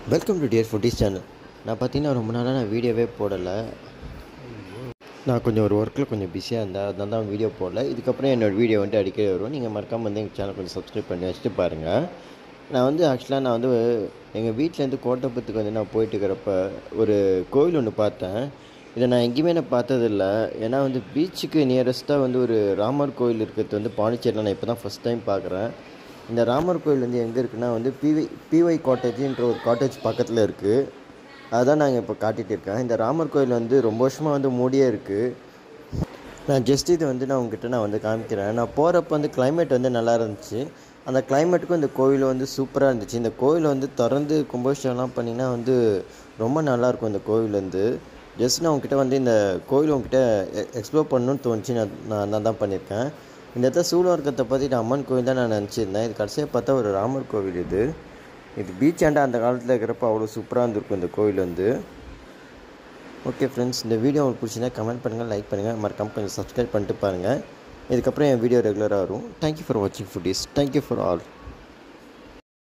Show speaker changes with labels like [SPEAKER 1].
[SPEAKER 1] welcome to dear foodies channel நான் பார்த்தீங்கன்னா ரொம்ப நாளாக நான் வீடியோவே போடலை நான் கொஞ்சம் ஒரு ஒர்க்கில் கொஞ்சம் பிஸியாக இருந்தேன் அதனால தான் வீடியோ போடல இதுக்கப்புறம் என்னோடய வீடியோ வந்துட்டு அடிக்கடி வரும் நீங்கள் மறக்காமல் வந்து எங்கள் சேனல் கொஞ்சம் சப்ஸ்கிரைப் பண்ணி வச்சுட்டு பாருங்கள் நான் வந்து ஆக்சுவலாக நான் வந்து எங்கள் வீட்டிலேருந்து கோட்டப்பத்துக்கு வந்து நான் போயிட்டு இருக்கிறப்ப ஒரு கோவில் ஒன்று பார்த்தேன் இதை நான் எங்கேயுமே நான் பார்த்ததில்ல ஏன்னா வந்து பீச்சுக்கு நியரஸ்ட்டாக வந்து ஒரு ராமர் கோயில் இருக்கிறது வந்து பாண்டிச்சேரியில் நான் இப்போ தான் ஃபஸ்ட் டைம் பார்க்குறேன் இந்த ராமர் கோயில் வந்து எங்கே இருக்குன்னா வந்து பிவை பிஒய் காட்டேஜ்ன்ற ஒரு காட்டேஜ் பக்கத்தில் இருக்குது அதுதான் நாங்கள் இப்போ காட்டிகிட்டு இருக்கேன் இந்த ராமர் கோயில் வந்து ரொம்ப வருஷமாக வந்து மூடியே இருக்குது நான் ஜஸ்ட் இது வந்து நான் உங்ககிட்ட நான் வந்து காமிக்கிறேன் நான் போகிறப்ப வந்து climate வந்து நல்லா இருந்துச்சு அந்த கிளைமேட்டுக்கும் இந்த கோயில் வந்து சூப்பராக இருந்துச்சு இந்த கோயில் வந்து திறந்து கும்பாபிஷேகம்லாம் பண்ணிங்கன்னா வந்து ரொம்ப நல்லாயிருக்கும் இந்த கோவில் வந்து ஜஸ்ட் நான் உங்ககிட்ட வந்து இந்த கோயில் உங்ககிட்ட எக்ஸ்ப்ளோர் பண்ணணும்னு தோணுச்சு நான் நான் நான் தான் பண்ணியிருக்கேன் இந்த இடத்துல சூழவர்க்கத்தை பற்றி அம்மன் கோயில் தான் நான் நினச்சிருந்தேன் இது கடைசியாக பார்த்தா ஒரு ராமர் கோவில் இது இது பீச் ஆண்டா அந்த காலத்தில் இருக்கிறப்ப அவ்வளோ சூப்பராக இருந்திருக்கும் இந்த கோயில் வந்து ஓகே ஃப்ரெண்ட்ஸ் இந்த வீடியோ உங்களுக்கு பிடிச்சிருந்தா கமெண்ட் பண்ணுங்கள் லைக் பண்ணுங்கள் மறக்காம கொஞ்சம் சப்ஸ்கிரைப் பண்ணிட்டு பாருங்கள் இதுக்கப்புறம் என் வீடியோ ரெகுலராக வரும் தேங்க்யூ ஃபார் வாட்சிங் ஃபுட்டீஸ் தேங்க்யூ ஃபார் ஆல்